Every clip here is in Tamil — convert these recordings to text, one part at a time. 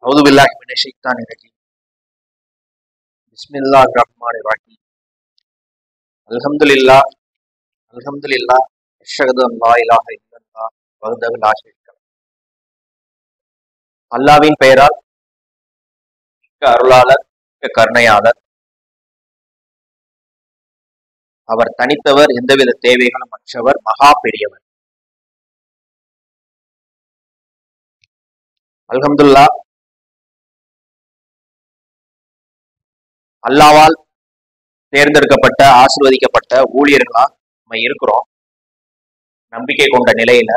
أعوذ بالله من الشيطان الرجيم بسم الله الرحمن الرحيم الحمد لله الحمد لله أشهد أن لا إله إلا الله وحده لا شريك له அல்லாவின் பெயரால் மிக்க அருளாளர் மிக்க கருணையாளர் அவர் தனித்தவர் எந்தவித தேவைகளும் மற்றவர் மகா பெரியவர் அல்ஹம்துல்லா அல்லாவால் தேர்ந்தெடுக்கப்பட்ட ஆசிர்வதிக்கப்பட்ட ஊழியர்களா நம்ம இருக்கிறோம் நம்பிக்கை கொண்ட நிலையில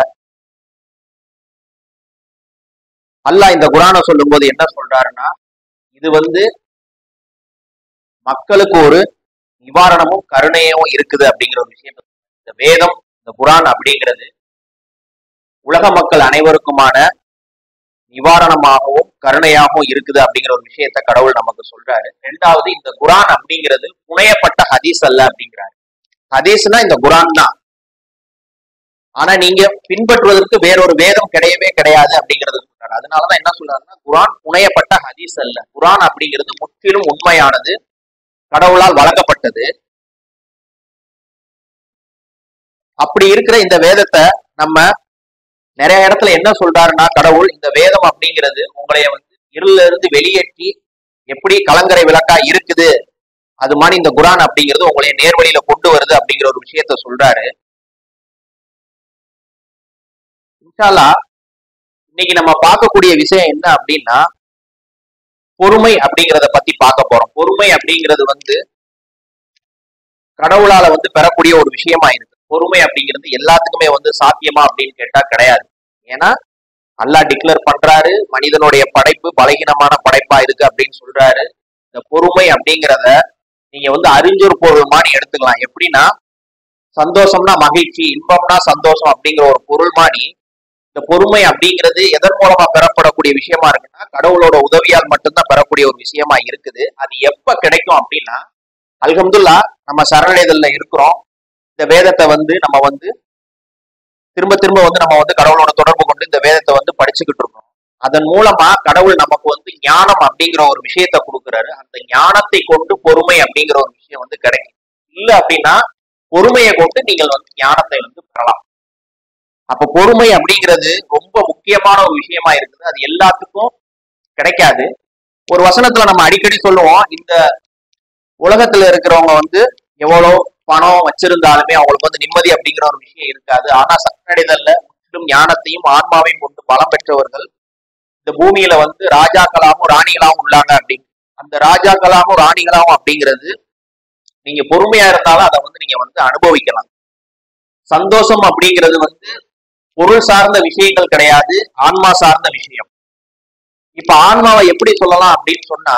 அல்லாஹ் இந்த குரானை சொல்லும்போது என்ன சொல்றாருன்னா இது வந்து மக்களுக்கு ஒரு நிவாரணமும் கருணையும் இருக்குது அப்படிங்கிற ஒரு விஷயம் இந்த வேதம் இந்த குரான் அப்படிங்கிறது உலக மக்கள் அனைவருக்குமான நிவாரணமாகவும் கருணையாகவும் இருக்குது அப்படிங்கிற ஒரு விஷயத்த கடவுள் நமக்கு சொல்றாரு ரெண்டாவது இந்த குரான் அப்படிங்கிறது புனையப்பட்ட ஹதீஸ் அல்ல அப்படிங்கிறாரு ஹதீஸ்னா இந்த குரான் தான் ஆனா நீங்க பின்பற்றுவதற்கு வேறொரு வேதம் கிடையவே கிடையாது அப்படிங்கிறது சொல்றாரு அதனாலதான் என்ன சொல்றாருன்னா குரான் புனையப்பட்ட ஹதீஸ் அல்ல குரான் அப்படிங்கிறது முற்றிலும் உண்மையானது கடவுளால் வழங்கப்பட்டது அப்படி இருக்கிற இந்த வேதத்தை நம்ம நிறைய இடத்துல என்ன சொல்றாருன்னா கடவுள் இந்த வேதம் அப்படிங்கிறது உங்களைய வந்து இருள இருந்து வெளியேற்றி எப்படி கலங்கரை விளக்கா இருக்குது அது மாதிரி இந்த குரான் அப்படிங்கிறது உங்களைய நேர்வழியில கொண்டு வருது அப்படிங்கிற ஒரு விஷயத்த சொல்றாரு இன்ஷால்லா இன்னைக்கு நம்ம பார்க்கக்கூடிய விஷயம் என்ன அப்படின்னா பொறுமை அப்படிங்கிறத பத்தி பார்க்க போறோம் பொறுமை அப்படிங்கிறது வந்து கடவுளால வந்து பெறக்கூடிய ஒரு விஷயமா இருக்கு பொறுமை அப்படிங்கிறது எல்லாத்துக்குமே வந்து சாத்தியமா அப்படின்னு கேட்டா கிடையாது ஏன்னா அல்லாஹ் டிக்ளேர் பண்றாரு மனிதனுடைய படைப்பு பலகீனமான படைப்பா இருக்கு அப்படின்னு சொல்றாரு இந்த பொறுமை அப்படிங்கிறத நீங்க வந்து அறிஞ்சொரு பொருள்மானு எடுத்துக்கலாம் எப்படின்னா சந்தோஷம்னா மகிழ்ச்சி இன்பம்னா சந்தோஷம் அப்படிங்கிற ஒரு பொருள் மாணி இந்த பொறுமை அப்படிங்கிறது எதன் மூலமா பெறப்படக்கூடிய விஷயமா இருக்குன்னா கடவுளோட உதவியால் மட்டும்தான் பெறக்கூடிய ஒரு விஷயமா இருக்குது அது எப்ப கிடைக்கும் அப்படின்னா அல்ஹம்துல்லா நம்ம சரணடைதல்ல இருக்கிறோம் இந்த வேதத்தை வந்து நம்ம வந்து திரும்ப திரும்ப வந்து நம்ம வந்து கடவுளோட தொடர்பு கொண்டு இந்த வேதத்தை வந்து படிச்சுக்கிட்டு இருக்கோம் அதன் மூலமா கடவுள் நமக்கு வந்து ஞானம் அப்படிங்கிற ஒரு விஷயத்த கொடுக்குறாரு அந்த ஞானத்தை கொண்டு பொறுமை அப்படிங்கிற ஒரு விஷயம் வந்து கிடைக்கும் இல்ல அப்படின்னா பொறுமையை கொண்டு நீங்கள் வந்து ஞானத்தை வந்து பெறலாம் அப்ப பொறுமை அப்படிங்கிறது ரொம்ப முக்கியமான ஒரு விஷயமா இருக்குது அது எல்லாத்துக்கும் கிடைக்காது ஒரு வசனத்துல நம்ம அடிக்கடி சொல்லுவோம் இந்த உலகத்துல இருக்கிறவங்க வந்து எவ்வளவு பணம் வச்சிருந்தாலுமே அவங்களுக்கு வந்து நிம்மதி அப்படிங்கிற ஒரு விஷயம் இருக்காது ஆனா சரணடைதல்ல முற்றிலும் ஞானத்தையும் ஆன்மாவையும் கொண்டு பலம் பெற்றவர்கள் இந்த பூமியில வந்து ராஜாக்களாகவும் ராணிகளாகவும் உள்ளாங்க அப்படின்னு அந்த ராஜாக்களாகவும் ராணிகளாகவும் அப்படிங்கிறது நீங்க பொறுமையா இருந்தாலும் அதை வந்து நீங்க வந்து அனுபவிக்கலாம் சந்தோஷம் அப்படிங்கிறது வந்து பொருள் சார்ந்த விஷயங்கள் கிடையாது ஆன்மா சார்ந்த விஷயம் இப்ப ஆன்மாவை எப்படி சொல்லலாம் அப்படின்னு சொன்னா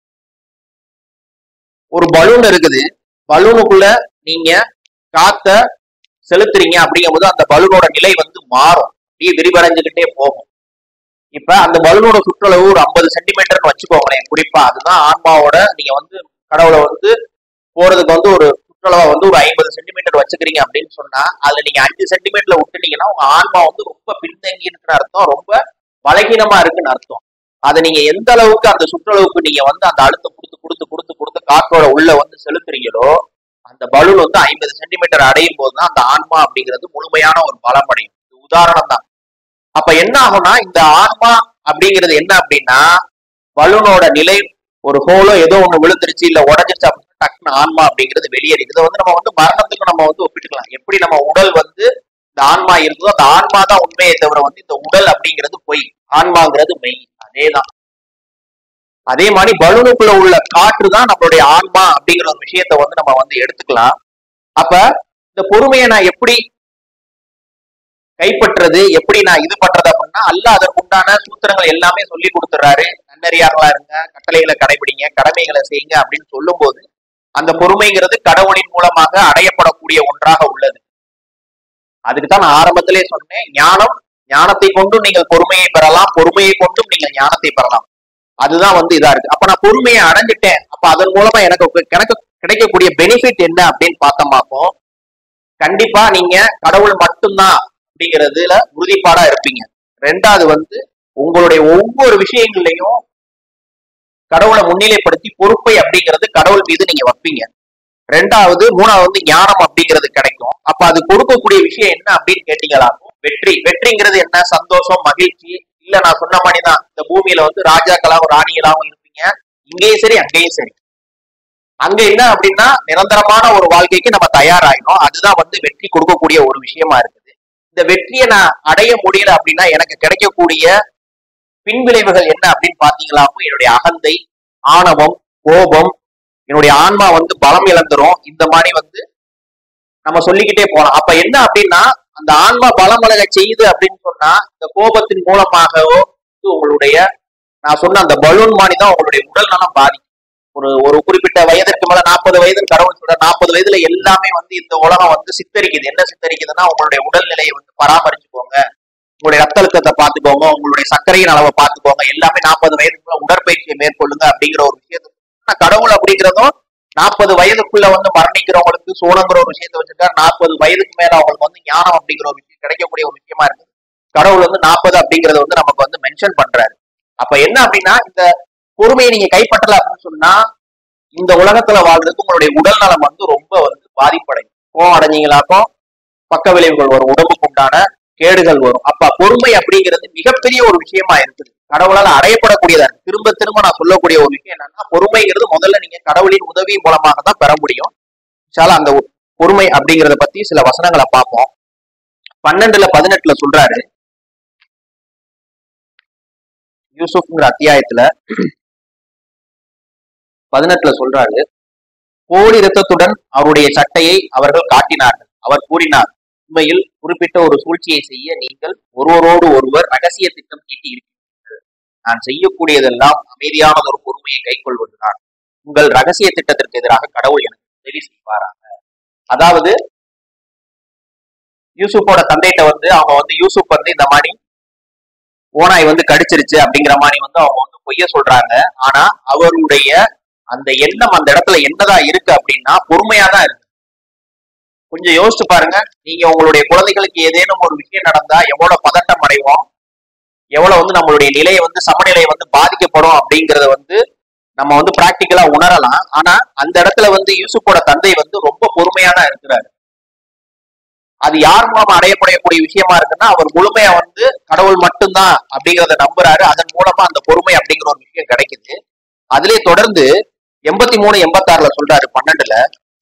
ஒரு பலூன் இருக்குது பலூனுக்குள்ள நீங்க காத்த செலுத்துறீங்க அப்படிங்கும்போது அந்த பலூனோட நிலை வந்து மாறும் அப்படியே விரிவடைஞ்சுக்கிட்டே போகும் இப்ப அந்த பலூனோட சுற்றளவு ஒரு ஐம்பது சென்டிமீட்டர்னு வச்சுக்கோங்களேன் குறிப்பா அதுதான் ஆன்மாவோட நீங்க வந்து கடவுளை வந்து போறதுக்கு வந்து ஒரு சுற்றளவை வந்து ஒரு ஐம்பது சென்டிமீட்டர் வச்சுக்கிறீங்க அப்படின்னு சொன்னா அதுல நீங்க அஞ்சு சென்டிமீட்டர்ல விட்டுனீங்கன்னா உங்க ஆன்மா வந்து ரொம்ப பின்தங்கி இருக்குன்னு அர்த்தம் ரொம்ப பலகீனமா இருக்குன்னு அர்த்தம் அதை நீங்க எந்த அளவுக்கு அந்த சுற்றளவுக்கு நீங்க வந்து அந்த அழுத்தம் கொடுத்து கொடுத்து கொடுத்து கொடுத்து காற்றோட உள்ள வந்து செலுத்துறீங்களோ அந்த பலூன் வந்து ஐம்பது சென்டிமீட்டர் அடையும் போது தான் அந்த ஆன்மா அப்படிங்கிறது முழுமையான ஒரு பலம் அடையும் இது உதாரணம் தான் அப்ப என்ன ஆகும்னா இந்த ஆன்மா அப்படிங்கிறது என்ன அப்படின்னா பலூனோட நிலை ஒரு ஹோலோ ஏதோ ஒண்ணு விழுந்துருச்சு இல்ல உடஞ்சிருச்சு அப்படின்னா டக்குன்னு ஆன்மா அப்படிங்கிறது வெளியேறிது இதை வந்து நம்ம வந்து மரணத்துக்கு நம்ம வந்து ஒப்பிட்டுக்கலாம் எப்படி நம்ம உடல் வந்து இந்த ஆன்மா இருக்குதோ அந்த ஆன்மா தான் உண்மையை தவிர வந்து இந்த உடல் அப்படிங்கிறது பொய் ஆன்மாங்கிறது மெய் அதேதான் அதே மாதிரி பலூனுக்குள்ள உள்ள காற்று தான் நம்மளுடைய ஆன்மா அப்படிங்கிற ஒரு விஷயத்த வந்து நம்ம வந்து எடுத்துக்கலாம் அப்ப இந்த பொறுமையை நான் எப்படி கைப்பற்றுறது எப்படி நான் இது பண்றது அப்படின்னா அல்ல அதற்குண்டான சூத்திரங்கள் எல்லாமே சொல்லி கொடுத்துறாரு நன்னறியார்களா இருங்க கட்டளைகளை கடைபிடிங்க கடமைகளை செய்யுங்க அப்படின்னு சொல்லும்போது அந்த பொறுமைங்கிறது கடவுளின் மூலமாக அடையப்படக்கூடிய ஒன்றாக உள்ளது அதுக்கு தான் நான் ஆரம்பத்திலே சொன்னேன் ஞானம் ஞானத்தை கொண்டும் நீங்கள் பொறுமையை பெறலாம் பொறுமையை கொண்டும் நீங்கள் ஞானத்தை பெறலாம் அதுதான் வந்து இதா இருக்கு அப்ப நான் பொறுமையை அடைஞ்சிட்டேன் அப்ப அதன் மூலமா எனக்கு எனக்கு கிடைக்கக்கூடிய பெனிஃபிட் என்ன அப்படின்னு பார்த்தோமாப்போ கண்டிப்பா நீங்க கடவுள் மட்டும்தான் அப்படிங்கிறதுல உறுதிப்பாடா இருப்பீங்க ரெண்டாவது வந்து உங்களுடைய ஒவ்வொரு விஷயங்கள்லையும் கடவுளை முன்னிலைப்படுத்தி பொறுப்பை அப்படிங்கிறது கடவுள் மீது நீங்க வைப்பீங்க ரெண்டாவது மூணாவது வந்து ஞானம் அப்படிங்கிறது கிடைக்கும் அப்ப அது கொடுக்கக்கூடிய விஷயம் என்ன அப்படின்னு கேட்டீங்களாக்கும் வெற்றி வெற்றிங்கிறது என்ன சந்தோஷம் மகிழ்ச்சி இல்ல நான் சொன்ன மாதிரிதான் இந்த பூமியில வந்து ராஜாக்களாகவும் ராணிகளாகவும் இருப்பீங்க இங்கேயும் சரி அங்கேயும் சரி அங்க என்ன அப்படின்னா நிரந்தரமான ஒரு வாழ்க்கைக்கு நம்ம தயாராகணும் அதுதான் வந்து வெற்றி கொடுக்கக்கூடிய ஒரு விஷயமா இருக்குது இந்த வெற்றியை நான் அடைய முடியல அப்படின்னா எனக்கு கிடைக்கக்கூடிய பின்விளைவுகள் என்ன அப்படின்னு பாத்தீங்களா என்னுடைய அகந்தை ஆணவம் கோபம் என்னுடைய ஆன்மா வந்து பலம் இழந்துரும் இந்த மாதிரி வந்து நம்ம சொல்லிக்கிட்டே போலாம் அப்ப என்ன அப்படின்னா அந்த ஆன்மா பலம் இழக செய்யுது அப்படின்னு சொன்னா இந்த கோபத்தின் மூலமாகவோ வந்து உங்களுடைய நான் சொன்ன அந்த பலூன் மாதிரி தான் உங்களுடைய உடல் நலம் பாதிக்கும் ஒரு ஒரு குறிப்பிட்ட வயதிற்கு மேல நாற்பது வயது கடவுள் சொல்ற நாற்பது வயதுல எல்லாமே வந்து இந்த உலகம் வந்து சித்தரிக்குது என்ன சித்தரிக்குதுன்னா உங்களுடைய உடல்நிலையை வந்து பராமரிச்சுக்கோங்க உங்களுடைய ரத்த அழுத்தத்தை பார்த்துக்கோங்க உங்களுடைய சர்க்கரையின் அளவை பார்த்துக்கோங்க எல்லாமே நாற்பது வயதுக்குள்ள உடற்பயிற்சியை மேற்கொள்ளுங்க அப்படிங்கிற ஒரு விஷயத்தை ஆனா கடவுள் அப்படிங்கிறதும் நாற்பது வயதுக்குள்ள வந்து மரணிக்கிறவங்களுக்கு சோனங்கிற ஒரு விஷயத்தை வச்சிருக்காரு நாற்பது வயதுக்கு மேல அவங்களுக்கு வந்து ஞானம் அப்படிங்கிற ஒரு விஷயம் கிடைக்கக்கூடிய ஒரு விஷயமா இருக்கு கடவுள் வந்து நாற்பது அப்படிங்கறத வந்து நமக்கு வந்து மென்ஷன் பண்றாரு அப்ப என்ன அப்படின்னா இந்த பொறுமையை நீங்க கைப்பற்றல அப்படின்னு சொன்னா இந்த உலகத்துல வாழ்றதுக்கு உங்களுடைய உடல் நலம் வந்து ரொம்ப வந்து பாதிப்படையும் கோவம் அடைஞ்சீங்களாக்கும் பக்க விளைவுகள் வரும் உடம்புக்கு உண்டான கேடுகள் வரும் அப்ப பொறுமை அப்படிங்கிறது மிகப்பெரிய ஒரு விஷயமா இருக்குது கடவுளால் அடையப்படக்கூடியதா இருக்கு திரும்ப திரும்ப நான் சொல்லக்கூடிய ஒரு விஷயம் என்னன்னா பொறுமைங்கிறது முதல்ல நீங்க கடவுளின் உதவி மூலமாக தான் பெற முடியும் சால அந்த பொறுமை அப்படிங்கறத பத்தி சில வசனங்களை பார்ப்போம் பன்னெண்டுல பதினெட்டுல சொல்றாரு யூசுப்ங்கிற அத்தியாயத்துல பதினெட்டுல சொல்றாரு கோடி ரத்தத்துடன் அவருடைய சட்டையை அவர்கள் காட்டினார்கள் அவர் கூறினார் உண்மையில் குறிப்பிட்ட ஒரு சூழ்ச்சியை செய்ய நீங்கள் ஒருவரோடு ஒருவர் ரகசிய திட்டம் தீட்டி இருக்கிறீர்கள் நான் செய்யக்கூடியதெல்லாம் அமைதியானது ஒரு பொறுமையை கைக்கொள்வதுதான் உங்கள் ரகசிய திட்டத்திற்கு எதிராக கடவுள் எனக்கு உதவி செய்வாராக அதாவது யூசுப்போட தந்தைகிட்ட வந்து அவங்க வந்து யூசுப் வந்து இந்த மாதிரி ஓனாய் வந்து கடிச்சிருச்சு அப்படிங்கிற மாதிரி வந்து அவங்க வந்து பொய்ய சொல்றாங்க ஆனா அவருடைய அந்த எண்ணம் அந்த இடத்துல என்னதான் இருக்கு அப்படின்னா பொறுமையா தான் இருக்கு கொஞ்சம் யோசிச்சு பாருங்க நீங்க உங்களுடைய குழந்தைகளுக்கு ஏதேனும் ஒரு விஷயம் நடந்தா எவ்வளவு பதட்டம் அடைவோம் எவ்வளவு வந்து நம்மளுடைய நிலையை வந்து சமநிலை வந்து பாதிக்கப்படும் அப்படிங்கறத வந்து நம்ம வந்து பிராக்டிக்கலா உணரலாம் ஆனா அந்த இடத்துல வந்து யூசுப்போட தந்தை வந்து ரொம்ப பொறுமையா தான் இருக்கிறாரு அது யார் மூலமா அடையப்படக்கூடிய விஷயமா இருக்குன்னா அவர் முழுமையா வந்து கடவுள் மட்டும்தான் அப்படிங்கறத நம்புறாரு அதன் மூலமா அந்த பொறுமை அப்படிங்கிற ஒரு விஷயம் கிடைக்குது அதிலே தொடர்ந்து எண்பத்தி மூணு எண்பத்தாறுல சொல்றாரு பன்னெண்டுல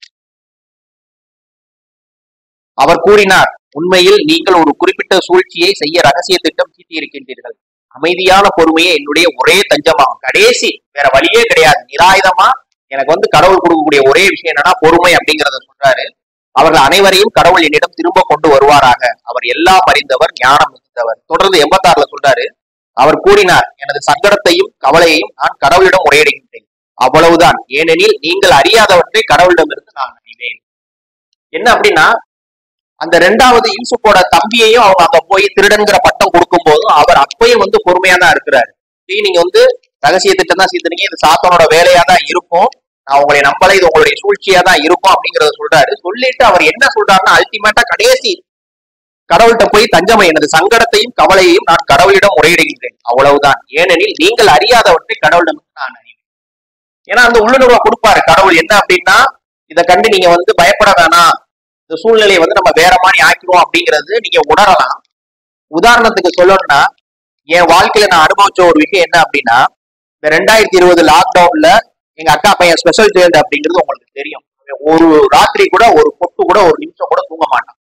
அவர் கூறினார் உண்மையில் நீங்கள் ஒரு குறிப்பிட்ட சூழ்ச்சியை செய்ய ரகசிய திட்டம் தீட்டி இருக்கின்றீர்கள் அமைதியான பொறுமையே என்னுடைய ஒரே தஞ்சமாகும் கடைசி வேற வழியே கிடையாது நிராயுதமா எனக்கு வந்து கடவுள் கொடுக்கக்கூடிய ஒரே விஷயம் என்னன்னா பொறுமை அப்படிங்கறத சொல்றாரு அவர்கள் அனைவரையும் கடவுள் என்னிடம் திரும்ப கொண்டு வருவாராக அவர் எல்லாம் அறிந்தவர் ஞானம் மிகுந்தவர் தொடர்ந்து எண்பத்தாறுல சொல்றாரு அவர் கூறினார் எனது சங்கடத்தையும் கவலையையும் நான் கடவுளிடம் முறையிடுகின்றேன் அவ்வளவுதான் ஏனெனில் நீங்கள் அறியாதவற்றை கடவுளிடமிருந்து நான் அறிவேன் என்ன அப்படின்னா அந்த ரெண்டாவது யூசுப்போட தம்பியையும் அவங்க அங்க போய் திருடன்கிற பட்டம் கொடுக்கும் போதும் அவர் அப்பயும் வந்து பொறுமையா தான் இருக்கிறாரு சரி, நீங்க வந்து ரகசிய திட்டம் தான் செய்தீங்க இது சாத்தனோட வேலையா தான் இருக்கும் நான் உங்களை நம்பல இது உங்களுடைய சூழ்ச்சியா தான் இருக்கும் அப்படிங்கறத சொல்றாரு சொல்லிட்டு அவர் என்ன சொல்றாருன்னா அல்டிமேட்டா கடைசி கடவுள்கிட்ட போய் தஞ்சமை எனது சங்கடத்தையும் கவலையையும் நான் கடவுளிடம் முறையிடுகின்றேன் அவ்வளவுதான் ஏனெனில் நீங்கள் அறியாதவற்றை கடவுளிடம் நான் அறிவேன் ஏன்னா அந்த உள்ளுணர்வை கொடுப்பாரு கடவுள் என்ன அப்படின்னா இதை கண்டு நீங்க வந்து பயப்பட வேணாம் இந்த சூழ்நிலையை வந்து நம்ம வேற மாதிரி ஆக்கிடுவோம் அப்படிங்கிறது நீங்க உணரலாம் உதாரணத்துக்கு சொல்லணும்னா என் வாழ்க்கையில நான் அனுபவிச்ச ஒரு விஷயம் என்ன அப்படின்னா இந்த ரெண்டாயிரத்தி இருபது லாக்டவுன்ல எங்க அக்கா பையன் ஸ்பெஷல் சைல்டு அப்படிங்கிறது உங்களுக்கு தெரியும் ஒரு ராத்திரி கூட ஒரு பொட்டு கூட ஒரு நிமிஷம் கூட தூங்க மாட்டான்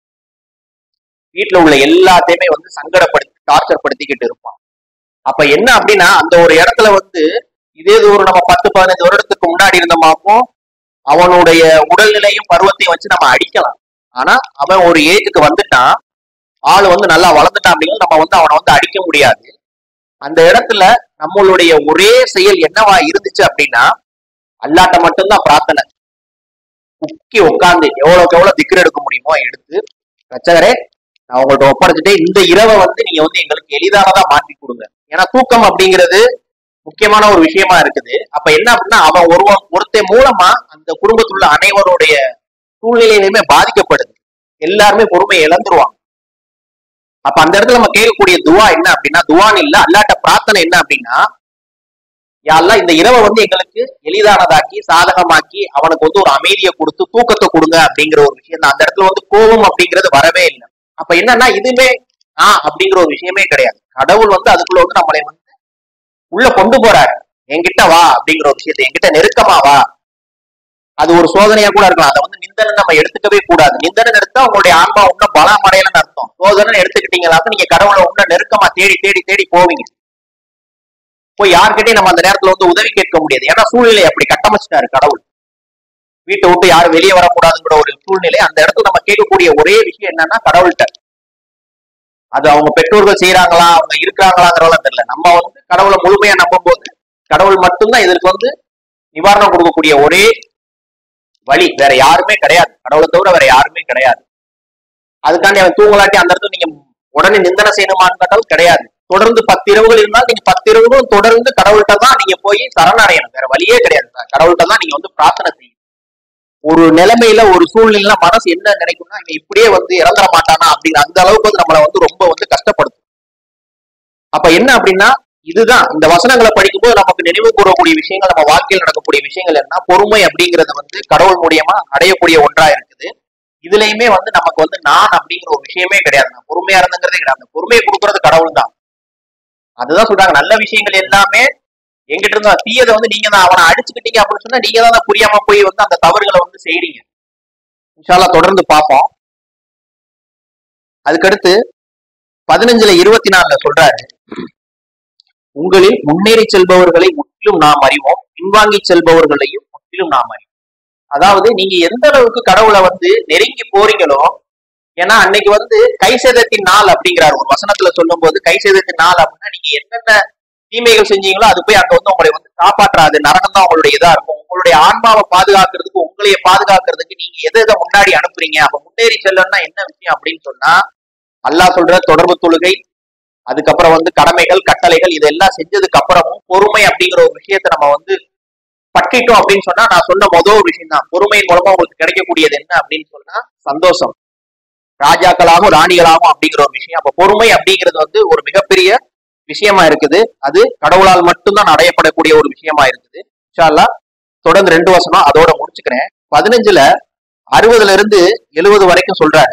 வீட்டுல உள்ள எல்லாத்தையுமே வந்து சங்கடப்படுத்தி டார்ச்சர் படுத்திக்கிட்டு இருப்பான் அப்ப என்ன அப்படின்னா அந்த ஒரு இடத்துல வந்து இதே இது ஒரு நம்ம பத்து பதினஞ்சு வருடத்துக்கு முன்னாடி இருந்தமாக்கும் அவனுடைய உடல்நிலையும் பருவத்தையும் வச்சு நம்ம அடிக்கலாம் ஆனா அவன் ஒரு ஏஜுக்கு வந்துட்டான் ஆள் வந்து நல்லா வளர்ந்துட்டான் அப்படிங்கிறது நம்ம வந்து அவனை வந்து அடிக்க முடியாது அந்த இடத்துல நம்மளுடைய ஒரே செயல் என்னவா இருந்துச்சு அப்படின்னா அல்லாட்ட மட்டும்தான் பிரார்த்தனை முக்கி உட்காந்து எவ்வளவுக்கு எவ்வளவு திக்கர் எடுக்க முடியுமோ எடுத்து ரச்சகரே நான் உங்கள்ட்ட ஒப்படைச்சிட்டு இந்த இரவை வந்து நீங்க வந்து எங்களுக்கு எளிதானதா மாற்றி கொடுங்க ஏன்னா தூக்கம் அப்படிங்கிறது முக்கியமான ஒரு விஷயமா இருக்குது அப்ப என்ன அப்படின்னா அவன் ஒருவன் ஒருத்தன் மூலமா அந்த குடும்பத்தில் உள்ள அனைவருடைய சூழ்நிலையிலுமே பாதிக்கப்படுது எல்லாருமே பொறுமையை இழந்துருவாங்க அப்ப அந்த இடத்துல நம்ம கேட்கக்கூடிய துவா என்ன அப்படின்னா துவான்னு இல்ல அல்லாட்ட பிரார்த்தனை என்ன அப்படின்னா யாரெல்லாம் இந்த இரவை வந்து எங்களுக்கு எளிதானதாக்கி சாதகமாக்கி அவனுக்கு வந்து ஒரு அமைதியை கொடுத்து தூக்கத்தை கொடுங்க அப்படிங்கிற ஒரு விஷயம் தான் அந்த இடத்துல வந்து கோபம் அப்படிங்கிறது வரவே இல்லை அப்ப என்னன்னா இதுமே ஆஹ் அப்படிங்கிற ஒரு விஷயமே கிடையாது கடவுள் வந்து அதுக்குள்ள வந்து நம்மளை வந்து உள்ள கொண்டு போறாரு என்கிட்ட வா அப்படிங்கிற ஒரு விஷயத்தை என்கிட்ட நெருக்கமா வா அது ஒரு சோதனையா கூட இருக்கலாம் அதை வந்து நிந்தனை நம்ம எடுத்துக்கவே கூடாது நிந்தனை எடுத்தா உங்களுடைய ஆன்மா இன்னும் பலம் அடையலன்னு அர்த்தம் சோதனை எடுத்துக்கிட்டீங்களாக்க நீங்க கடவுளை இன்னும் நெருக்கமா தேடி தேடி தேடி போவீங்க போய் யார்கிட்டயும் நம்ம அந்த நேரத்துல வந்து உதவி கேட்க முடியாது ஏன்னா சூழ்நிலை அப்படி கட்டமைச்சிட்டாரு கடவுள் வீட்டை விட்டு யாரும் வெளியே வரக்கூடாதுங்கிற ஒரு சூழ்நிலை அந்த இடத்துல நம்ம கேட்கக்கூடிய ஒரே விஷயம் என்னன்னா கடவுள்கிட்ட அது அவங்க பெற்றோர்கள் செய்யறாங்களா அவங்க இருக்கிறாங்களாங்கிறதெல்லாம் தெரியல நம்ம வந்து கடவுளை முழுமையா நம்பும் போது கடவுள் மட்டும்தான் இதற்கு வந்து நிவாரணம் கொடுக்கக்கூடிய ஒரே வழி வேற யாருமே கிடையாது கடவுளை தவிர வேற யாருமே கிடையாது அதுக்காண்டி அவன் தூங்கலாட்டி அந்த இடத்துல நீங்க உடனே நிந்தனை செய்யணுமான்னு கேட்டாலும் கிடையாது தொடர்ந்து பத்து இரவுகள் இருந்தால் நீங்க பத்து இரவுகளும் தொடர்ந்து கடவுள்கிட்ட தான் நீங்க போய் சரணடையணும் வேற வழியே கிடையாது கடவுள்கிட்ட தான் நீங்க வந்து பிரார்த்தனை செய்யணும் ஒரு நிலைமையில ஒரு சூழ்நிலையில மனசு என்ன நினைக்கும்னா இவன் இப்படியே வந்து இறந்துட மாட்டானா அப்படிங்கிற அந்த அளவுக்கு வந்து நம்மளை வந்து ரொம்ப வந்து கஷ்டப்படுத்தும் அப்ப என்ன அப்படின்னா இதுதான் இந்த வசனங்களை படிக்கும்போது நமக்கு நினைவு கூறக்கூடிய விஷயங்கள் நம்ம வாழ்க்கையில் நடக்கக்கூடிய விஷயங்கள் என்ன பொறுமை அப்படிங்கறது வந்து கடவுள் மூலியமா அடையக்கூடிய ஒன்றா இருக்குது இதுலயுமே வந்து நமக்கு வந்து நான் அப்படிங்கிற ஒரு விஷயமே கிடையாது நான் பொறுமையா இருந்துங்கிறதே கிடையாது அந்த பொறுமையை கொடுக்கறது கடவுள் தான் அதுதான் சொல்றாங்க நல்ல விஷயங்கள் எல்லாமே எங்கிட்ட இருந்தா தீயதை வந்து நீங்க தான் அவனை அடிச்சுக்கிட்டீங்க அப்படின்னு சொன்னா நீங்க தான் புரியாம போய் வந்து அந்த தவறுகளை வந்து செய்றீங்க இன்ஷால்லா தொடர்ந்து பார்ப்போம் அதுக்கடுத்து பதினஞ்சுல இருபத்தி நாலுல சொல்றாரு உங்களில் முன்னேறி செல்பவர்களை முற்றிலும் நாம் அறிவோம் பின்வாங்கி செல்பவர்களையும் முற்றிலும் நாம் அறிவோம் அதாவது நீங்க எந்த அளவுக்கு கடவுளை வந்து நெருங்கி போறீங்களோ ஏன்னா அன்னைக்கு வந்து கை சேதத்தின் நாள் அப்படிங்கிறார் ஒரு வசனத்துல சொல்லும் போது கை சேதத்தின் நாள் அப்படின்னா நீங்க என்னென்ன தீமைகள் செஞ்சீங்களோ அது போய் அங்க வந்து உங்களை வந்து காப்பாற்றாது நரகம் தான் உங்களுடைய இதா இருக்கும் உங்களுடைய ஆன்மாவை பாதுகாக்கிறதுக்கு உங்களைய பாதுகாக்கிறதுக்கு நீங்க எதை எதை முன்னாடி அனுப்புறீங்க அப்ப முன்னேறி செல்லணும்னா என்ன விஷயம் அப்படின்னு சொன்னா அல்லாஹ் சொல்ற தொடர்பு தொழுகை அதுக்கப்புறம் வந்து கடமைகள் கட்டளைகள் இதெல்லாம் செஞ்சதுக்கு அப்புறமும் பொறுமை அப்படிங்கிற ஒரு விஷயத்த நம்ம வந்து பற்றிட்டோம் அப்படின்னு சொன்னா நான் சொன்ன முதல் ஒரு விஷயம் தான் பொறுமையின் மூலமா உங்களுக்கு கிடைக்கக்கூடியது என்ன அப்படின்னு சொன்னா சந்தோஷம் ராஜாக்களாகவும் ராணிகளாகவும் அப்படிங்கிற ஒரு விஷயம் அப்ப பொறுமை அப்படிங்கிறது வந்து ஒரு மிகப்பெரிய விஷயமா இருக்குது அது கடவுளால் மட்டும்தான் அடையப்படக்கூடிய ஒரு விஷயமா இருக்குது இன்ஷால்லா தொடர்ந்து ரெண்டு வருஷமா அதோட முடிச்சுக்கிறேன் பதினஞ்சுல அறுபதுல இருந்து எழுபது வரைக்கும் சொல்றாரு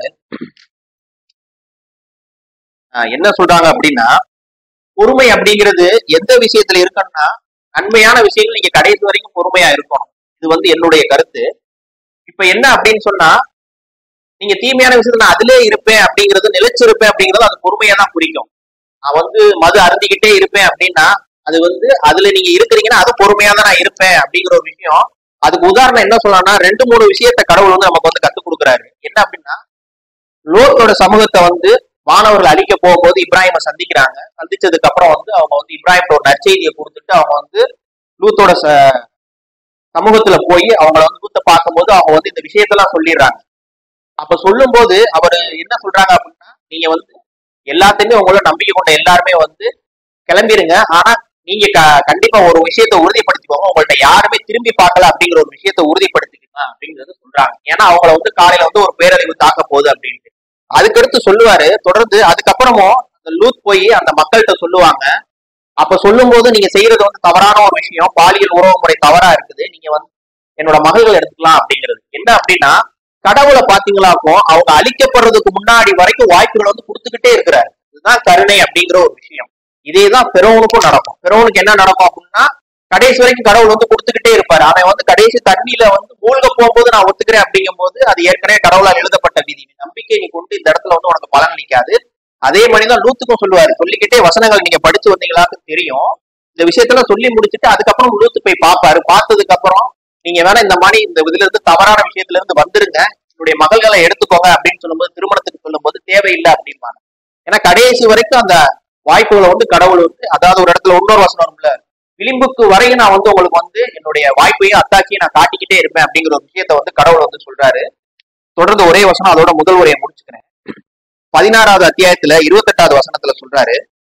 ஆஹ் என்ன சொல்றாங்க அப்படின்னா பொறுமை அப்படிங்கிறது எந்த விஷயத்துல இருக்கணும்னா நன்மையான விஷயங்கள் நீங்க கடைசி வரைக்கும் பொறுமையா இருக்கணும் இது வந்து என்னுடைய கருத்து இப்ப என்ன அப்படின்னு சொன்னா நீங்க தீமையான விஷயத்துல நான் அதிலே இருப்பேன் அப்படிங்கிறது நிலைச்சிருப்பேன் அப்படிங்கிறது அது பொறுமையா தான் குறிக்கும் நான் வந்து மது அருந்திக்கிட்டே இருப்பேன் அப்படின்னா அது வந்து அதுல நீங்க இருக்கிறீங்கன்னா அது பொறுமையா தான் நான் இருப்பேன் அப்படிங்கிற ஒரு விஷயம் அதுக்கு உதாரணம் என்ன சொல்லலாம்னா ரெண்டு மூணு விஷயத்த கடவுள் வந்து நமக்கு வந்து கத்துக் கொடுக்குறாரு என்ன அப்படின்னா லோத்தோட சமூகத்தை வந்து மாணவர்கள் அழிக்க போகும்போது இப்ராஹிமை சந்திக்கிறாங்க சந்திச்சதுக்கு அப்புறம் வந்து அவங்க வந்து இப்ராஹிம் ஒரு நற்செய்தியை கொடுத்துட்டு அவங்க வந்து லூத்தோட ச- சமூகத்துல போய் அவங்கள வந்து லூத்த பார்க்கும்போது அவங்க வந்து இந்த விஷயத்தெல்லாம் சொல்லிடுறாங்க அப்ப சொல்லும்போது அவர் என்ன சொல்றாங்க அப்படின்னா நீங்க வந்து எல்லாத்தையுமே உங்களோட நம்பிக்கை கொண்ட எல்லாருமே வந்து கிளம்பிருங்க ஆனா நீங்க க- கண்டிப்பா ஒரு விஷயத்த உறுதிப்படுத்திக்கோங்க உங்கள்ட்ட யாருமே திரும்பி பார்க்கல அப்படிங்கிற ஒரு விஷயத்த உறுதிப்படுத்திக்கங்க அப்படிங்கறத சொல்றாங்க ஏன்னா அவங்கள வந்து காலையில வந்து ஒரு பேரழிவு தாக்க போகுது அப்படின்ட்டு அதுக்கடுத்து சொல்லுவாரு தொடர்ந்து அதுக்கப்புறமும் அந்த லூத் போய் அந்த மக்கள்கிட்ட சொல்லுவாங்க அப்ப சொல்லும்போது நீங்க செய்யறது வந்து தவறான ஒரு விஷயம் பாலியல் உறவு முறை தவறா இருக்குது நீங்க வந்து என்னோட மகள்கள் எடுத்துக்கலாம் அப்படிங்கிறது என்ன அப்படின்னா கடவுளை பாத்தீங்களாக்கோ அவங்க அழிக்கப்படுறதுக்கு முன்னாடி வரைக்கும் வாய்ப்புகள் வந்து கொடுத்துக்கிட்டே இருக்கிறாரு இதுதான் கருணை அப்படிங்கிற ஒரு விஷயம் இதேதான் பெரோனுக்கும் நடக்கும் பெரோனுக்கு என்ன நடக்கும் அப்படின்னா கடைசி வரைக்கும் கடவுள் வந்து கொடுத்துக்கிட்டே இருப்பாரு அவன் வந்து கடைசி தண்ணியில வந்து மூழ்க போகும்போது நான் ஒத்துக்கிறேன் அப்படிங்கும் போது அது ஏற்கனவே கடவுளால் எழுதப்பட்ட விதி நீ நம்பிக்கை நீ கொண்டு இந்த இடத்துல வந்து உனக்கு பலன் அளிக்காது அதே மனிதன் லூத்துக்கும் சொல்லுவாரு சொல்லிக்கிட்டே வசனங்கள் நீங்க படிச்சு வந்தீங்களாக்கு தெரியும் இந்த விஷயத்துல சொல்லி முடிச்சுட்டு அதுக்கப்புறம் லூத்து போய் பார்ப்பாரு பார்த்ததுக்கு அப்புறம் நீங்க வேணா இந்த மாதிரி இந்த இதுல இருந்து தவறான விஷயத்துல இருந்து வந்துருங்க என்னுடைய மகள்களை எடுத்துக்கோங்க அப்படின்னு சொல்லும்போது திருமணத்துக்கு சொல்லும்போது தேவையில்லை அப்படிம்பாங்க ஏன்னா கடைசி வரைக்கும் அந்த வாய்ப்புகளை வந்து கடவுள் வந்து அதாவது ஒரு இடத்துல இன்னொரு வசனம் வரும்ல விளிம்புக்கு வரையும் நான் வந்து உங்களுக்கு வந்து என்னுடைய வாய்ப்பையும் அத்தாட்சியும் நான் காட்டிக்கிட்டே இருப்பேன் அப்படிங்கிற ஒரு விஷயத்த வந்து கடவுள் வந்து சொல்றாரு தொடர்ந்து ஒரே வசனம் அதோட முதல் உரையை முடிச்சுக்கிறேன் பதினாறாவது அத்தியாயத்துல இருபத்தெட்டாவது வசனத்துல சொல்றாரு